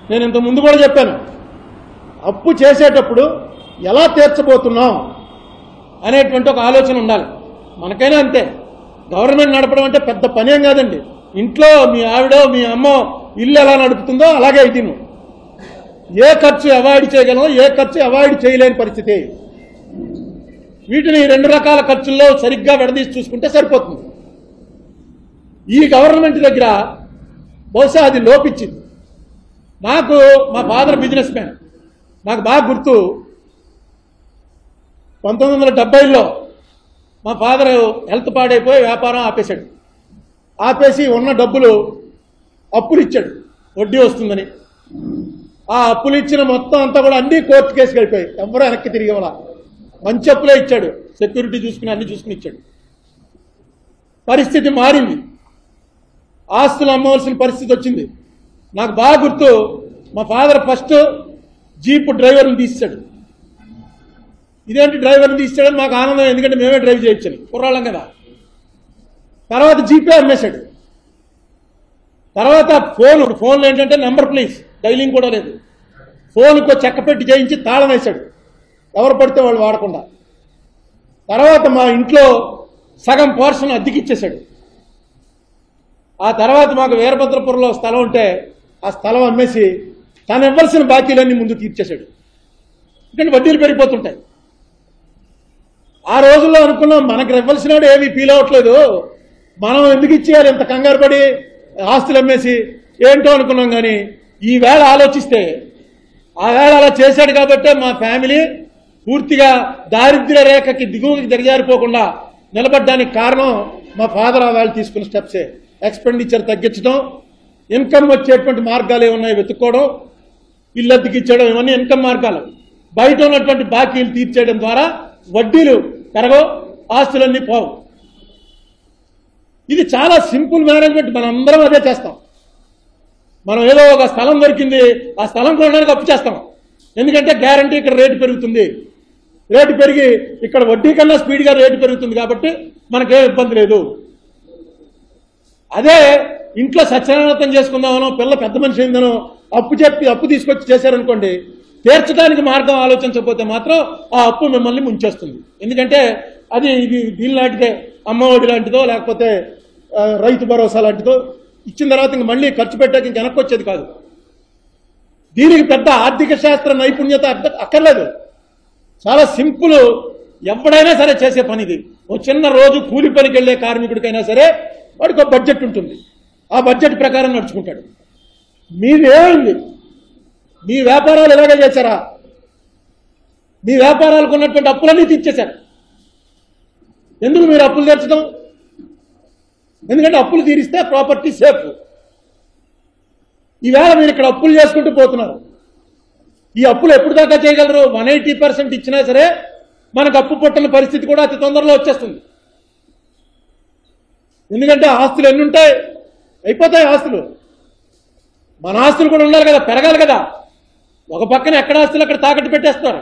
నేను ఇంత ముందు కూడా చెప్పాను అప్పు చేసేటప్పుడు ఎలా తీర్చబోతున్నాం అనేటువంటి ఒక ఆలోచన ఉండాలి మనకైనా అంతే గవర్నమెంట్ నడపడం అంటే పెద్ద పనేం కాదండి ఇంట్లో మీ ఆవిడో మీ అమ్మో ఇల్లు ఎలా నడుపుతుందో అలాగే ఇది నువ్వు ఏ ఖర్చు అవాయిడ్ చేయగలం ఏ ఖర్చు అవాయిడ్ చేయలేని పరిస్థితి వీటిని రెండు రకాల ఖర్చుల్లో సరిగ్గా విడదీసి చూసుకుంటే సరిపోతుంది ఈ గవర్నమెంట్ దగ్గర బహుశా అది లోపించింది నాకు మా ఫాదర్ బిజినెస్ మ్యాన్ నాకు బాగా గుర్తు పంతొమ్మిది వందల డెబ్బైలో మా ఫాదర్ హెల్త్ పాడైపోయి వ్యాపారం ఆపేశాడు ఆపేసి ఉన్న డబ్బులు అప్పులు ఇచ్చాడు వడ్డీ వస్తుందని ఆ అప్పులు ఇచ్చిన మొత్తం అంతా కూడా అన్ని కోర్టు కేసుకి వెళ్ళిపోయాయి ఎవరు వెనక్కి తిరిగి ఇవ్వాల మంచి అప్పులే ఇచ్చాడు సెక్యూరిటీ చూసుకుని అన్ని చూసుకుని ఇచ్చాడు పరిస్థితి మారింది ఆస్తులు అమ్మవలసిన పరిస్థితి వచ్చింది నాకు బాగా గుర్తు మా ఫాదర్ ఫస్ట్ జీప్ డ్రైవర్ని తీసాడు ఇదేంటి డ్రైవర్ని తీసాడని మాకు ఆనందం ఎందుకంటే మేమే డ్రైవ్ చేయొచ్చని కుర్రాళ్ళం కదా తర్వాత జీపే అమ్మేశాడు తర్వాత ఫోన్ ఫోన్లో ఏంటంటే నెంబర్ ప్లీజ్ డైలింగ్ కూడా లేదు ఫోన్కు చెక్క పెట్టి చేయించి తాళం వేశాడు ఎవరు పడితే వాళ్ళు వాడకుండా తర్వాత మా ఇంట్లో సగం పోర్షన్ అద్దెకిచ్చేశాడు ఆ తర్వాత మాకు వీరభద్రపురంలో స్థలం ఉంటే ఆ స్థలం అమ్మేసి తను ఇవ్వాల్సిన బాకీలన్నీ ముందు తీర్చేశాడు ఎందుకంటే వడ్డీలు పెరిగిపోతుంటాయి ఆ రోజుల్లో అనుకున్నాం మనకు ఇవ్వాల్సినాడు ఏమీ ఫీల్ అవ్వట్లేదు మనం ఎందుకు ఇచ్చేయాలి ఇంత కంగారు పడి ఆస్తులు అమ్మేసి ఏంటో అనుకున్నాం కానీ ఈ వేళ ఆలోచిస్తే ఆ వేళ అలా చేశాడు కాబట్టే మా ఫ్యామిలీ పూర్తిగా దారిద్ర్య రేఖకి దిగువకి దిగజారిపోకుండా నిలబడ్డానికి కారణం మా ఫాదర్ ఆ వేళ తీసుకున్న స్టెప్సే ఎక్స్పెండిచర్ తగ్గించడం ఇన్కమ్ వచ్చేటువంటి మార్గాలు ఏమున్నాయి వెతుక్కోవడం ఇల్లు అద్దెకిచ్చేయడం ఇవన్నీ ఇన్కమ్ మార్గాలు బయట ఉన్నటువంటి బాకీలు తీర్చేయడం ద్వారా వడ్డీలు పెరగవు ఆస్తులన్నీ పోవు ఇది చాలా సింపుల్ మేనేజ్మెంట్ మనం అందరం అదే చేస్తాం మనం ఏదో ఒక స్థలం దొరికింది ఆ స్థలం కొనడానికి అప్పు చేస్తాం ఎందుకంటే గ్యారంటీ ఇక్కడ రేటు పెరుగుతుంది రేటు పెరిగి ఇక్కడ వడ్డీ కన్నా స్పీడ్గా రేటు పెరుగుతుంది కాబట్టి మనకేం ఇబ్బంది లేదు అదే ఇంట్లో సత్యనారాయణతం చేసుకుందామనో పిల్ల పెద్ద మనిషి అయిందనో అప్పు చెప్పి అప్పు తీసుకొచ్చి చేశారనుకోండి తీర్చడానికి మార్గం ఆలోచించకపోతే మాత్రం ఆ అప్పు మిమ్మల్ని ముంచేస్తుంది ఎందుకంటే అది ఇది దీని లాంటిదే అమ్మఒడి లాంటిదో లేకపోతే ఆ, రైతు భరోసా లాంటిదో ఇచ్చిన తర్వాత ఇంక మళ్ళీ ఖర్చు పెట్టాక ఇంక వెనక్కి వచ్చేది కాదు దీనికి పెద్ద ఆర్థిక శాస్త్ర నైపుణ్యత అక్క- అక్కర్లేదు చాలా సింపుల్ ఎవడైనా సరే చేసే పని ఇది ఓ చిన్న రోజు కూలి పనికి వెళ్ళే కార్మికుడికైనా సరే వాడికి ఒక బడ్జెట్ ఉంటుంది ఆ బడ్జెట్ ప్రకారం నడుచుకుంటాడు మీది ఏమైంది మీ వ్యాపారాలు ఎలాగే చేశారా మీ వ్యాపారాలకు ఉన్నటువంటి అప్పులన్నీ తీర్చేశారు ఎందుకు మీరు అప్పులు తీర్చడం ఎందుకంటే అప్పులు తీరిస్తే ప్రాపర్టీ సేఫ్ ఈవేళ మీరు ఇక్కడ అప్పులు చేసుకుంటూ పోతున్నారు ఈ అప్పులు ఎప్పుడు దాకా చేయగలరు వన్ ఎయిటీ పర్సెంట్ ఇచ్చినా సరే మనకు అప్పు పుట్టని పరిస్థితి కూడా అతి తొందరలో వచ్చేస్తుంది ఎందుకంటే ఆస్తులు ఎన్ని ఉంటాయి అయిపోతాయి ఆస్తులు మన ఆస్తులు కూడా ఉండాలి కదా పెరగాలి కదా ఒక పక్కన ఎక్కడ ఆస్తులు అక్కడ తాకట్టు పెట్టేస్తారు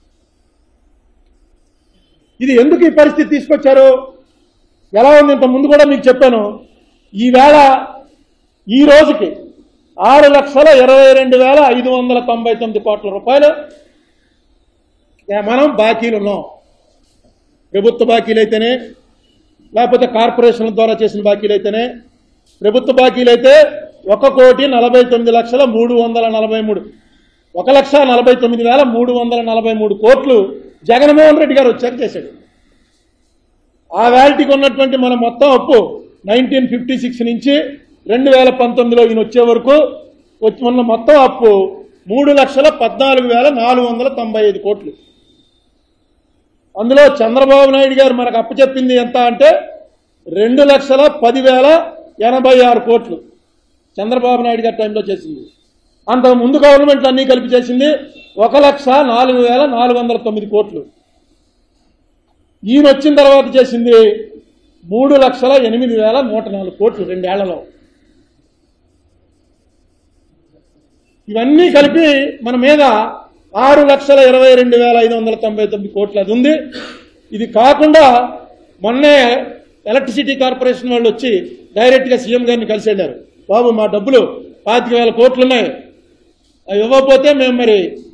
ఇది ఎందుకు ఈ పరిస్థితి తీసుకొచ్చారు ఎలా ఉంది ఇంత ముందు కూడా మీకు చెప్పాను ఈవేళ ఈ రోజుకి ఆరు లక్షల ఇరవై రెండు వేల ఐదు వందల తొంభై తొమ్మిది కోట్ల రూపాయలు ఏ మనం బాకీలు ఉన్నాం ప్రభుత్వ బాకీలు అయితేనే లేకపోతే కార్పొరేషన్ల ద్వారా చేసిన బాకీలు అయితేనే ప్రభుత్వ బాకీలు అయితే ఒక కోటి నలభై తొమ్మిది లక్షల మూడు వందల నలభై మూడు ఒక లక్ష నలభై తొమ్మిది వేల మూడు వందల నలభై మూడు కోట్లు జగన్మోహన్ రెడ్డి గారు వచ్చాక చేశాడు ఆ వ్యాలిటీకి ఉన్నటువంటి మన మొత్తం అప్పు నైన్టీన్ ఫిఫ్టీ సిక్స్ నుంచి రెండు వేల పంతొమ్మిదిలో ఈయన వచ్చే వరకు వచ్చి ఉన్న మొత్తం అప్పు మూడు లక్షల పద్నాలుగు వేల నాలుగు వందల తొంభై ఐదు కోట్లు అందులో చంద్రబాబు నాయుడు గారు మనకు అప్పచెప్పింది ఎంత అంటే రెండు లక్షల పదివేల ఎనభై ఆరు కోట్లు చంద్రబాబు నాయుడు గారి టైంలో చేసింది అంత ముందు గవర్నమెంట్లు అన్నీ కలిపి చేసింది ఒక లక్ష నాలుగు వేల నాలుగు వందల తొమ్మిది కోట్లు ఈయన వచ్చిన తర్వాత చేసింది మూడు లక్షల ఎనిమిది వేల నూట నాలుగు కోట్లు రెండేళ్లలో ఇవన్నీ కలిపి మన మీద ఆరు లక్షల ఇరవై రెండు వేల ఐదు వందల తొంభై తొమ్మిది కోట్లు అది ఉంది ఇది కాకుండా మొన్నే ఎలక్ట్రిసిటీ కార్పొరేషన్ వాళ్ళు వచ్చి డైరెక్ట్గా సీఎం గారిని కలిసి వెళ్ళారు బాబు మా డబ్బులు పాతిక వేల కోట్లు ఉన్నాయి అవి ఇవ్వకపోతే మేము మరి